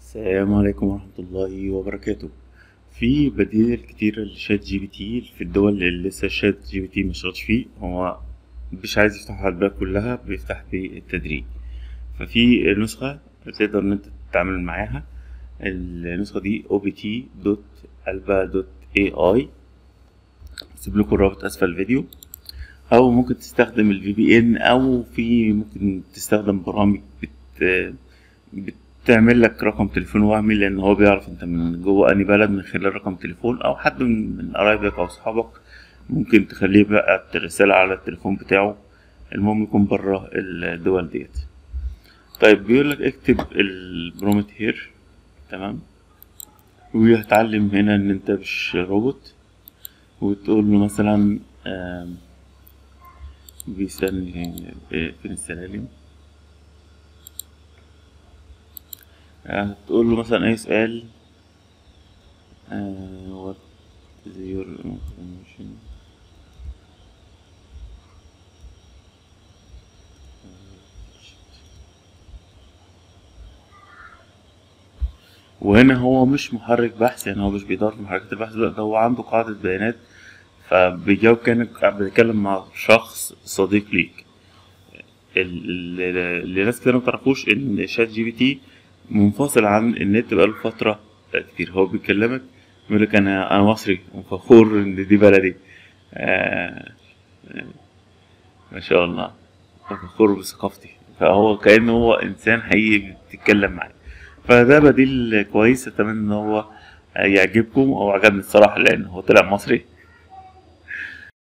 السلام عليكم ورحمة الله وبركاته في بديل كتير لشات جي بي تي في الدول اللي لسه شات جي بي تي مشغلش فيه هو مش عايز يفتحها على الباب كلها بيفتح بالتدريج ففي نسخة تقدر ان انت تتعامل معاها النسخة دي او بي تي دوت البا دوت اي اي سيب لكم الرابط اسفل الفيديو او ممكن تستخدم الفي بي ان او في ممكن تستخدم برامج بت بتعمل لك رقم تليفون وهمي لان هو بيعرف انت من جوه انهي بلد من خلال رقم تليفون او حد من من قرايبك او صحابك ممكن تخليه بقى رسالة على التليفون بتاعه المهم يكون بره الدول ديت طيب بيقول لك اكتب البرومت هير تمام وهتعلم هنا ان انت مش روبوت وتقول له مثلا آم، بيسألني فين السلالم هتقول له مثلا اي سؤال آه what is your information وهنا هو مش محرك بحث يعني هو مش بيدور في محركات البحث لا ده هو عنده قاعدة بيانات فبيجاوب كأنك بتتكلم مع شخص صديق ليك ال- ال- اللي ناس كتير متعرفوش ان شات جي بي تي منفصل عن النت بقاله فترة كتير هو بيكلمك بيقول لك انا انا مصري وفخور ان دي بلدي آه آه، ما شاء الله فخور بثقافتي فهو كأنه هو انسان حقيقي بتتكلم معاه فده بديل كويس اتمنى ان هو يعجبكم او عجبني الصراحة لان هو طلع مصري